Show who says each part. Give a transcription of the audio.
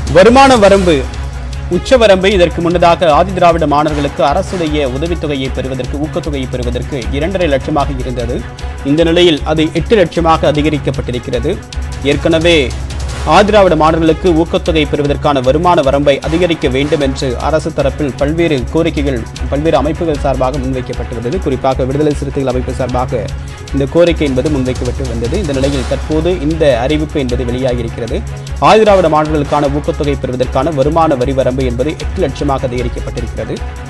Speaker 1: வருமான வரம்பு உச்சவரம்பை இதற்கு முன்னதாக ஆதிதிராவிட மாணவர்களுக்கு அரசுடைய உதவித்தொகையை பெறுவதற்கு ஊக்கத்தொகையை பெறுவதற்கு இரண்டரை லட்சமாக இருந்தது இந்த நிலையில் அது எட்டு லட்சமாக அதிகரிக்கப்பட்டிருக்கிறது ஏற்கனவே ஆதிராவிட மாணவர்களுக்கு ஊக்கத்தொகை பெறுவதற்கான வருமான வரம்பை அதிகரிக்க வேண்டும் என்று அரசு தரப்பில் பல்வேறு கோரிக்கைகள் பல்வேறு அமைப்புகள் சார்பாக முன்வைக்கப்பட்டு வந்தது குறிப்பாக விடுதலை சிறுத்தைகள் அமைப்பு சார்பாக இந்த கோரிக்கை என்பது முன்வைக்கப்பட்டு வந்தது இந்த நிலையில் தற்போது இந்த அறிவிப்பு என்பது வெளியாகியிருக்கிறது ஆதிராவிட மாணவர்களுக்கான ஊக்கத்தொகை பெறுவதற்கான வருமான வரி வரம்பு என்பது எட்டு லட்சமாக அதிகரிக்கப்பட்டிருக்கிறது